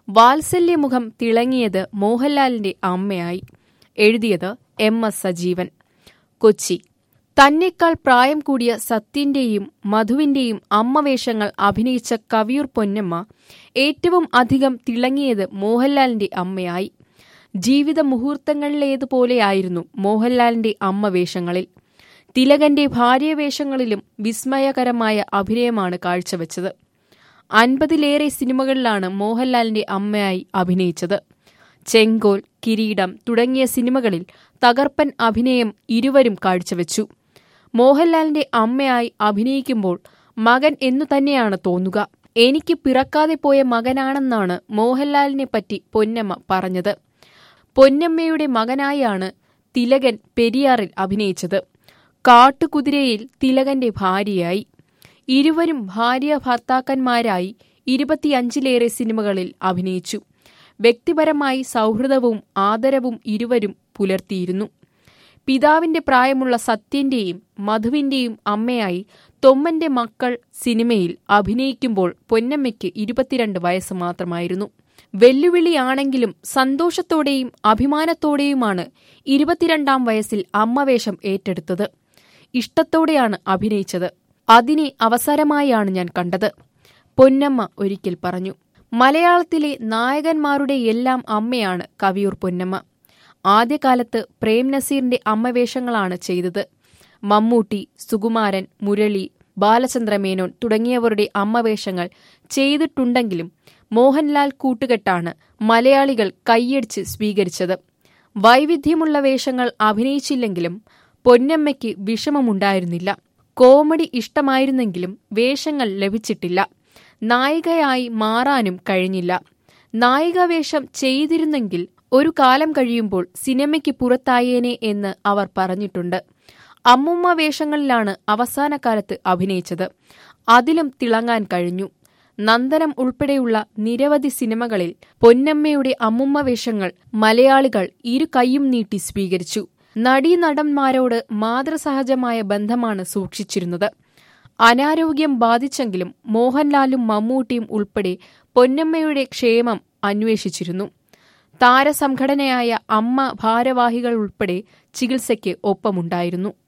വാത്സല്യമുഖം തിളങ്ങിയത് മോഹൻലാലിന്റെ അമ്മയായി എഴുതിയത് എം എസ് സജീവൻ കൊച്ചി തന്നെക്കാൾ പ്രായം കൂടിയ സത്യന്റെയും മധുവിന്റെയും അമ്മവേഷങ്ങൾ അഭിനയിച്ച കവിയൂർ പൊന്നമ്മ ഏറ്റവും അധികം തിളങ്ങിയത് മോഹൻലാലിന്റെ അമ്മയായി ജീവിത മുഹൂർത്തങ്ങളിലേതുപോലെയായിരുന്നു മോഹൻലാലിന്റെ അമ്മവേഷങ്ങളിൽ തിലകന്റെ ഭാര്യവേഷങ്ങളിലും വിസ്മയകരമായ അഭിനയമാണ് കാഴ്ചവെച്ചത് അൻപതിലേറെ സിനിമകളിലാണ് മോഹൻലാലിന്റെ അമ്മയായി അഭിനയിച്ചത് ചെങ്കോൽ കിരീടം തുടങ്ങിയ സിനിമകളിൽ തകർപ്പൻ അഭിനയം ഇരുവരും കാഴ്ചവെച്ചു മോഹൻലാലിന്റെ അമ്മയായി അഭിനയിക്കുമ്പോൾ മകൻ എന്നു തന്നെയാണ് തോന്നുക എനിക്ക് പിറക്കാതെ പോയ മകനാണെന്നാണ് മോഹൻലാലിനെ പറ്റി പൊന്നമ്മ പറഞ്ഞത് പൊന്നമ്മയുടെ മകനായാണ് തിലകൻ പെരിയാറിൽ അഭിനയിച്ചത് കാട്ടുകുതിരയിൽ തിലകന്റെ ഭാര്യയായി ഇരുവരും ഭാര്യ ഭർത്താക്കന്മാരായി ഇരുപത്തിയഞ്ചിലേറെ സിനിമകളിൽ അഭിനയിച്ചു വ്യക്തിപരമായി സൗഹൃദവും ആദരവും ഇരുവരും പുലർത്തിയിരുന്നു പിതാവിന്റെ പ്രായമുള്ള സത്യന്റെയും മധുവിന്റെയും അമ്മയായി തൊമ്മന്റെ മക്കൾ സിനിമയിൽ അഭിനയിക്കുമ്പോൾ പൊന്നമ്മയ്ക്ക് ഇരുപത്തിരണ്ട് വയസ്സ് മാത്രമായിരുന്നു വെല്ലുവിളിയാണെങ്കിലും സന്തോഷത്തോടെയും അഭിമാനത്തോടെയുമാണ് ഇരുപത്തിരണ്ടാം വയസ്സിൽ അമ്മവേഷം ഏറ്റെടുത്തത് ഇഷ്ടത്തോടെയാണ് അഭിനയിച്ചത് അതിനെ അവസരമായാണ് ഞാൻ കണ്ടത് പൊന്നമ്മ ഒരിക്കൽ പറഞ്ഞു മലയാളത്തിലെ നായകന്മാരുടെ എല്ലാം അമ്മയാണ് കവിയൂർ പൊന്നമ്മ ആദ്യകാലത്ത് പ്രേം നസീറിന്റെ അമ്മവേഷങ്ങളാണ് ചെയ്തത് മമ്മൂട്ടി സുകുമാരൻ മുരളി ബാലചന്ദ്രമേനോൻ തുടങ്ങിയവരുടെ അമ്മവേഷങ്ങൾ ചെയ്തിട്ടുണ്ടെങ്കിലും മോഹൻലാൽ കൂട്ടുകെട്ടാണ് മലയാളികൾ കൈയടിച്ച് സ്വീകരിച്ചത് വൈവിധ്യമുള്ള വേഷങ്ങൾ അഭിനയിച്ചില്ലെങ്കിലും പൊന്നമ്മയ്ക്ക് വിഷമമുണ്ടായിരുന്നില്ല കോമഡി ഇഷ്ടമായിരുന്നെങ്കിലും വേഷങ്ങൾ ലഭിച്ചിട്ടില്ല നായികയായി മാറാനും കഴിഞ്ഞില്ല നായികാവേഷം ചെയ്തിരുന്നെങ്കിൽ ഒരു കാലം കഴിയുമ്പോൾ സിനിമയ്ക്ക് പുറത്തായേനെ എന്ന് അവർ പറഞ്ഞിട്ടുണ്ട് അമ്മുമ്മ വേഷങ്ങളിലാണ് അവസാന കാലത്ത് അഭിനയിച്ചത് അതിലും തിളങ്ങാൻ കഴിഞ്ഞു നന്ദനം ഉൾപ്പെടെയുള്ള നിരവധി സിനിമകളിൽ പൊന്നമ്മയുടെ അമ്മുമ്മ വേഷങ്ങൾ മലയാളികൾ ഇരു കൈയും നീട്ടി സ്വീകരിച്ചു നടീനടന്മാരോട് മാതൃസഹജമായ ബന്ധമാണ് സൂക്ഷിച്ചിരുന്നത് അനാരോഗ്യം ബാധിച്ചെങ്കിലും മോഹൻലാലും മമ്മൂട്ടിയും ഉൾപ്പെടെ പൊന്നമ്മയുടെ ക്ഷേമം അന്വേഷിച്ചിരുന്നു താരസംഘടനയായ അമ്മ ഭാരവാഹികൾ ഉൾപ്പെടെ ചികിത്സയ്ക്ക് ഒപ്പമുണ്ടായിരുന്നു